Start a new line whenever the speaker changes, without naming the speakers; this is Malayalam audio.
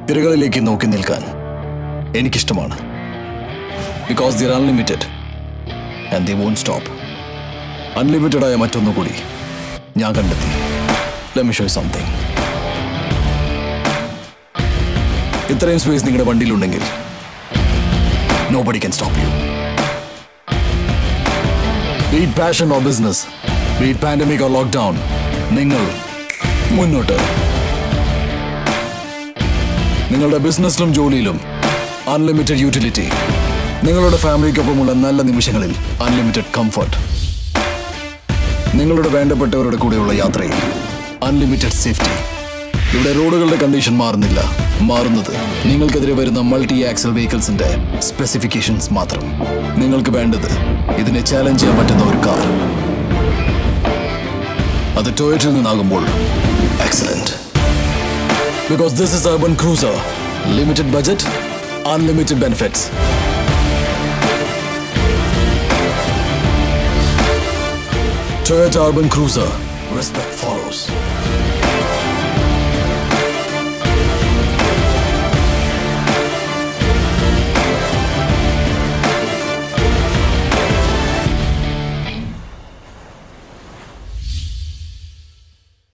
തിരകളിലേക്ക് നോക്കി നിൽക്കാൻ എനിക്കിഷ്ടമാണ് because they're unlimited and they won't stop unlimited ആയ മറ്റൊന്നുകൂടി ഞാൻ കണ്ടെത്തി ലെമി ഷോ സംതിങ് ഇത്രയും സ്പേസ് നിങ്ങളുടെ വണ്ടിയിലുണ്ടെങ്കിൽ nobody can stop you beat passion or business beat pandemic or lockdown നിങ്ങൾ മുന്നോട്ട് നിങ്ങളുടെ ബിസിനസ്സിലും ജോലിയിലും അൺലിമിറ്റഡ് യൂട്ടിലിറ്റി നിങ്ങളുടെ ഫാമിലിക്കൊപ്പമുള്ള നല്ല നിമിഷങ്ങളിൽ അൺലിമിറ്റഡ് കംഫർട്ട് നിങ്ങളുടെ വേണ്ടപ്പെട്ടവരുടെ കൂടെയുള്ള യാത്രയിൽ അൺലിമിറ്റഡ് സേഫ്റ്റി ഇവിടെ റോഡുകളുടെ കണ്ടീഷൻ മാറുന്നില്ല മാറുന്നത് നിങ്ങൾക്കെതിരെ വരുന്ന മൾട്ടി ആക്സൽ വെഹിക്കിൾസിന്റെ സ്പെസിഫിക്കേഷൻസ് മാത്രം നിങ്ങൾക്ക് വേണ്ടത് ഇതിനെ ചാലഞ്ച് ചെയ്യാൻ പറ്റുന്ന ഒരു കാർ അത് ടൊയറ്റിൽ നിന്നാകുമ്പോൾ excellent because this is urban cruiser limited budget unlimited benefits Toyota Urban Cruiser. Respect follows.